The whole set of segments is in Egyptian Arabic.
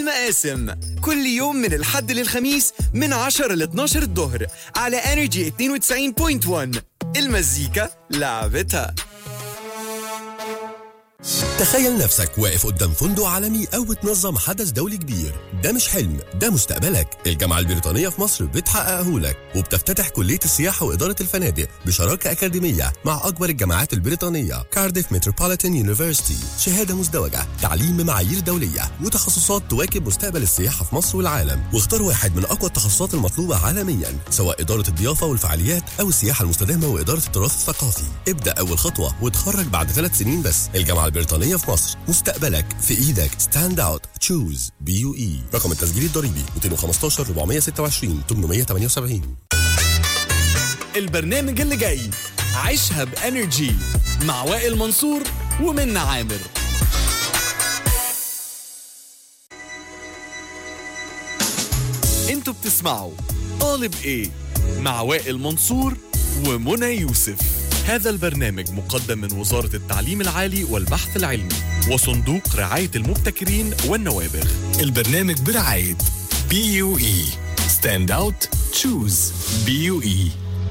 مقاسم كل يوم من الحد للخميس من 10 ل 12 الظهر على انرجي 92.1 المزيكا لعبتها تخيل نفسك واقف قدام فندق عالمي أو بتنظم حدث دولي كبير ده مش حلم ده مستقبلك الجامعة البريطانية في مصر بتحققه لك وبتفتتح كلية السياحة وإدارة الفنادق بشراكة أكاديمية مع أكبر الجامعات البريطانية كارديف متروبوليتان يونيفرسيتي شهادة مزدوجة تعليم بمعايير دولية وتخصصات تواكب مستقبل السياحة في مصر والعالم واختار واحد من أقوى التخصصات المطلوبة عالميا سواء إدارة الضيافة والفعاليات أو السياحة المستدامة وإدارة التراث الثقافي ابدأ أول خطوة وتخرج بعد ثلاث سنين بس الجامعة البريطانية في مصر مستقبلك في إيدك ستاند أوت تشوز بي يو إي رقم التسجيل الضريبي 215 426 878 البرنامج اللي جاي عيشها بانرجي مع وائل منصور ومنى عامر انتوا بتسمعوا طالب ايه مع وائل منصور ومنى يوسف هذا البرنامج مقدم من وزارة التعليم العالي والبحث العلمي وصندوق رعاية المبتكرين والنوابغ البرنامج برعاية بي يو اي ستاند اوت تشوز بي يو اي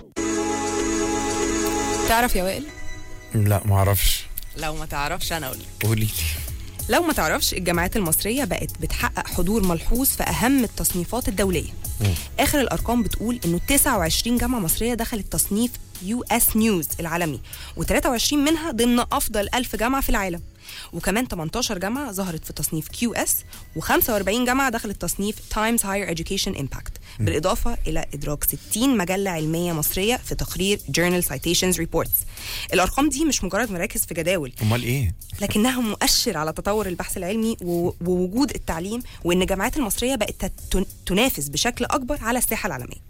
تعرف يا وائل لا ما اعرفش لو ما تعرفش انا اقول لك قولي لي لو ما تعرفش الجامعات المصريه بقت بتحقق حضور ملحوظ في اهم التصنيفات الدوليه اخر الارقام بتقول انه 29 جامعه مصريه دخلت تصنيف يو اس نيوز العالمي و23 منها ضمن افضل 1000 جامعه في العالم وكمان 18 جامعه ظهرت في تصنيف كيو اس و45 جامعه دخلت تصنيف تايمز هاير education امباكت بالاضافه الى ادراج 60 مجله علميه مصريه في تقرير جورنال سايتيشنز ريبورتس الارقام دي مش مجرد مراكز في جداول امال ايه لكنها مؤشر على تطور البحث العلمي و- ووجود التعليم وان الجامعات المصريه بقت تت- تنافس بشكل اكبر على الساحه العالميه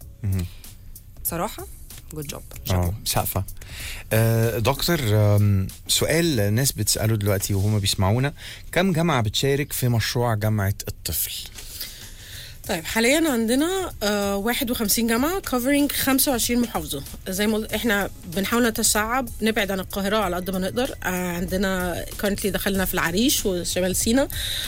صراحه جود جوب اه سقفه آه دكتور آم، سؤال الناس بتساله دلوقتي وهم بيسمعونا كم جامعه بتشارك في مشروع جامعه الطفل طيب حاليا عندنا آه 51 جامعة covering 25 محافظة زي ما قلت احنا بنحاول نتشعب نبعد عن القاهرة على قد ما نقدر آه عندنا currently دخلنا في العريش وشمال سيناء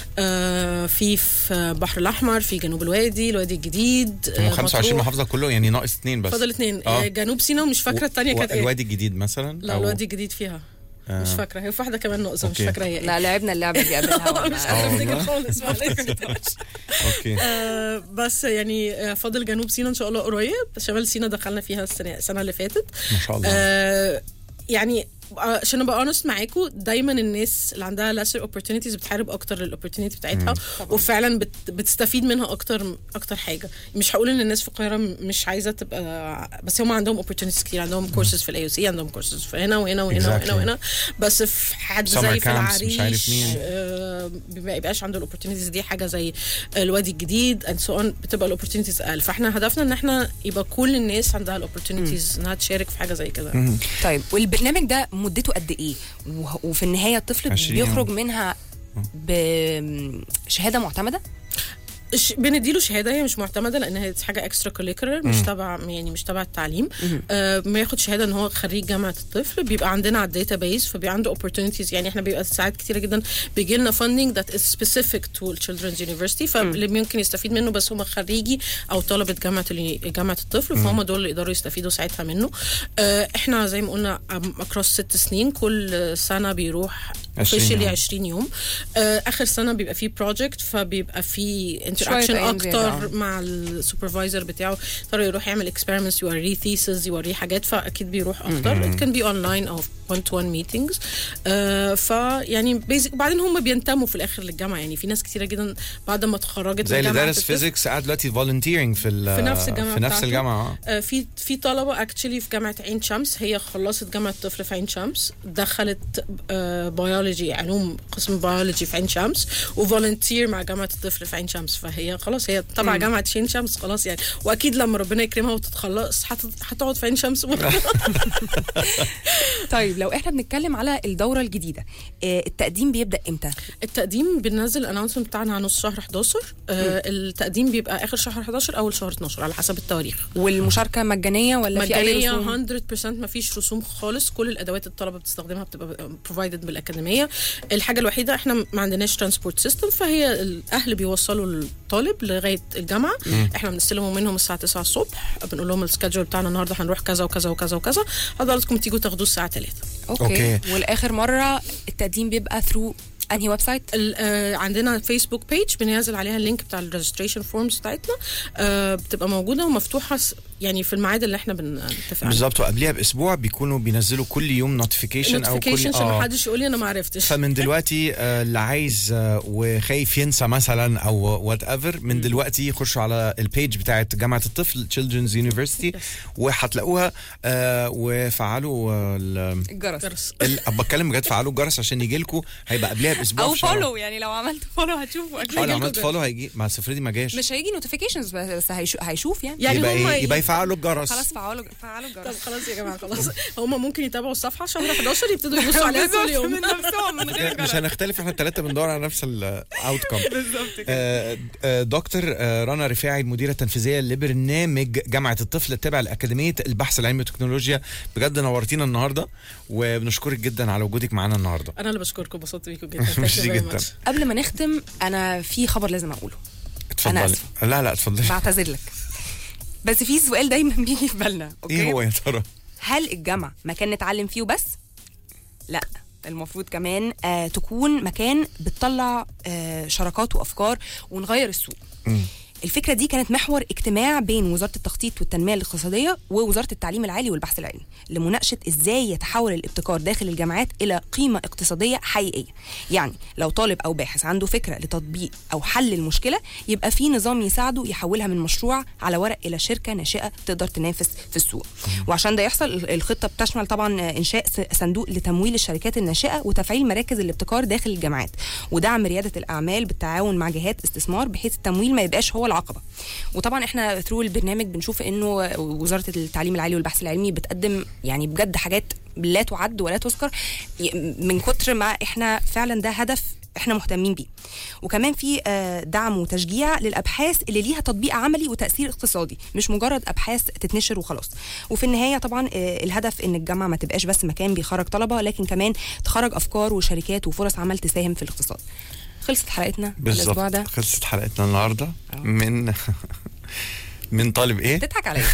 آه في في البحر الأحمر في جنوب الوادي الوادي الجديد هم آه 25 مطروح. محافظه كله يعني ناقص اثنين بس فاضل اثنين آه. آه. جنوب سيناء ومش فاكرة التانية كانت ايه الوادي الجديد مثلا لا أو- الوادي الجديد فيها آه. مش فاكرة هي في واحدة كمان ناقصة مش أوكي. فاكرة هي ايه لا لعبنا اللعبه دي قبلها مش وأنا- قادرة آه افتكر والله. خالص معلش اوكي آه، بس يعني آه، فاضل جنوب سيناء ان شاء الله قريب شمال سيناء دخلنا فيها السنه السنه اللي فاتت ما شاء الله آه يعني آه، عشان ابقى اونست معاكم دايما الناس اللي عندها lesser opportunities بتحارب اكتر للاوبورتونيتي بتاعتها وفعلا بت بتستفيد منها اكتر اكتر حاجه مش هقول ان الناس في القاهره م- مش عايزه تبقى بس هم عندهم opportunities كتير عندهم كورسز في الاي سي عندهم كورسز في هنا وهنا وهنا Exactly. وهنا وهنا بس في حد Summer زي في camps، مش عارف العريش مين. آه، ما يبقاش عنده الاوبورتونيتيز دي حاجه زي الوادي الجديد اند سو اون بتبقى الاوبورتونيتيز اقل فاحنا هدفنا ان احنا يبقى كل الناس عندها الاوبورتونيتيز انها تشارك في حاجه زي كده طيب والبرنامج ده مدته قد ايه وه- وفي النهايه الطفل 20 بيخرج يوم. منها بشهاده معتمده ش- بنديله شهاده هي مش معتمده لان هي حاجه اكسترا كوليكولر مش تبع يعني مش تبع التعليم آه بياخد شهاده ان هو خريج جامعه الطفل بيبقى عندنا على الداتا بيس فبيبقى عنده opportunities يعني احنا بيبقى ساعات كتيره جدا بيجي لنا funding that is specific to children's university فاللي ممكن يستفيد منه بس هم خريجي او طلبه جامعه ال- جامعه الطفل فهم دول اللي يقدروا يستفيدوا ساعتها منه آه احنا زي ما قلنا اكروس ست سنين كل سنه بيروح 20 officially يوم. 20 يوم آه اخر سنه بيبقى فيه بروجكت فبيبقى فيه انتراكشن أيام زيادة، اكتر آه. مع السوبرفايزر بتاعه ترى يروح يعمل اكسبيرمنتس يوريه ثيسز يوريه حاجات فاكيد بيروح اكتر it can be online او one to one meetings آه فيعني بيزك وبعدين هم بينتموا في الاخر للجامعه يعني في ناس كتيره جدا بعد ما اتخرجت زي من اللي جامعة دارس الطب، فيزيكس قاعد دلوقتي فولنتيرنج في ال- في نفس الجامعه في نفس بتاعته. الجامعه آه. آه، في في طلبه اكشلي في جامعه عين شمس هي خلصت جامعه الطفل في عين شمس دخلت بيولوجي علوم قسم بيولوجي في عين شمس وفولنتير مع جامعه الطفل في عين شمس فهي خلاص هي تبع جامعه عين شمس خلاص يعني واكيد لما ربنا يكرمها وتتخلص هت- هتقعد في عين شمس طيب لو احنا بنتكلم على الدوره الجديده آه، التقديم بيبدا امتى التقديم بننزل الانونسمنت بتاعنا على نص شهر 11 آه التقديم بيبقى اخر شهر 11 اول شهر 12 على حسب التواريخ والمشاركه مجانيه ولا في اي مجانية رسوم 100% ما فيش رسوم خالص كل الادوات الطلبه بتستخدمها بتبقى بروفايدد بالاكاديميه الفلانيه الحاجه الوحيده احنا ما عندناش ترانسبورت سيستم فهي الاهل بيوصلوا الطالب لغايه الجامعه احنا بنستلموا منهم الساعه 9 الصبح بنقول لهم السكادجول بتاعنا النهارده هنروح كذا وكذا وكذا وكذا حضراتكم تيجوا تاخدوه الساعه 3 اوكي, أوكي. والاخر مره التقديم بيبقى ثرو انهي ويب سايت ال- آه، عندنا فيسبوك بيج بننزل عليها اللينك بتاع الريجستريشن فورمز بتاعتنا آه، بتبقى موجوده ومفتوحه س- يعني في الميعاد اللي احنا بنتفق عليه بالظبط وقبليها باسبوع بيكونوا بينزلوا كل يوم نوتيفيكيشن او كل نوتيفيكيشن عشان آه. محدش يقول لي انا ما عرفتش فمن دلوقتي آه، اللي عايز آه، وخايف ينسى مثلا او وات ايفر من دلوقتي يخشوا على البيج بتاعت جامعه الطفل تشيلدرنز يونيفرسيتي وهتلاقوها آه، وفعلوا آه، ال- الجرس جرس. ال- بتكلم بجد فعلوا الجرس عشان يجي لكم هيبقى قبلها باسبوع او في شهر. فولو يعني لو عملت فولو هتشوفوا اكيد اه لو هيجيلكوا عملت جرس. فولو هيجي ما سفريدي ما جاش مش هيجي نوتيفيكيشنز بس هيشو- هيشوف يعني يعني يبقى هم ايه ي- يبقى يفعلوا الجرس خلاص فعلوا فعلوا طب الجرس خلاص يا جماعه خلاص هم ممكن يتابعوا الصفحه شهر 11 يبتدوا يبصوا عليها كل يوم من نفسهم من غير مش هنختلف احنا الثلاثه بندور على نفس الاوت كوم بالظبط دكتور آه، رنا رفاعي المديره التنفيذيه لبرنامج جامعه الطفل التابع لاكاديميه البحث العلمي والتكنولوجيا بجد نورتينا النهارده وبنشكرك جدا على وجودك معانا النهارده انا اللي بشكركم انبسطت بيكم جدا Thank you ميرسي very جدا. much. قبل ما نختم انا في خبر لازم اقوله أنا اتفضلي آسفة. لا لا اتفضلي بعتذر لك بس في سؤال دايما بيجي في بالنا اوكي ايه هو يا ترى هل الجامعه مكان نتعلم فيه وبس لا المفروض كمان آه تكون مكان بتطلع آه شراكات وافكار ونغير السوق الفكره دي كانت محور اجتماع بين وزاره التخطيط والتنميه الاقتصاديه ووزاره التعليم العالي والبحث العلمي لمناقشه ازاي يتحول الابتكار داخل الجامعات الى قيمه اقتصاديه حقيقيه يعني لو طالب او باحث عنده فكره لتطبيق او حل المشكله يبقى في نظام يساعده يحولها من مشروع على ورق الى شركه ناشئه تقدر تنافس في السوق وعشان ده يحصل ال- الخطه بتشمل طبعا آه، انشاء س- صندوق لتمويل الشركات الناشئه وتفعيل مراكز الابتكار داخل الجامعات ودعم رياده الاعمال بالتعاون مع جهات استثمار بحيث التمويل ما يبقاش هو العقبه وطبعا احنا ثرو البرنامج بنشوف انه وزاره التعليم العالي والبحث العلمي بتقدم يعني بجد حاجات لا تعد ولا تذكر ي- من كتر ما احنا فعلا ده هدف احنا مهتمين بيه وكمان في آه، دعم وتشجيع للابحاث اللي ليها تطبيق عملي وتاثير اقتصادي مش مجرد ابحاث تتنشر وخلاص وفي النهايه طبعا آه، الهدف ان الجامعه ما تبقاش بس مكان بيخرج طلبه لكن كمان تخرج افكار وشركات وفرص عمل تساهم في الاقتصاد خلصت حلقتنا الاسبوع ده بالظبط خلصت حلقتنا النهارده من من طالب ايه تضحك عليا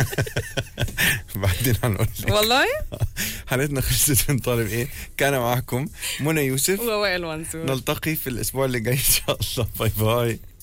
بعدين هنقول لك والله حلقتنا خلصت من طالب ايه كان معكم منى يوسف ووائل منصور نلتقي في الاسبوع اللي جاي ان شاء الله باي باي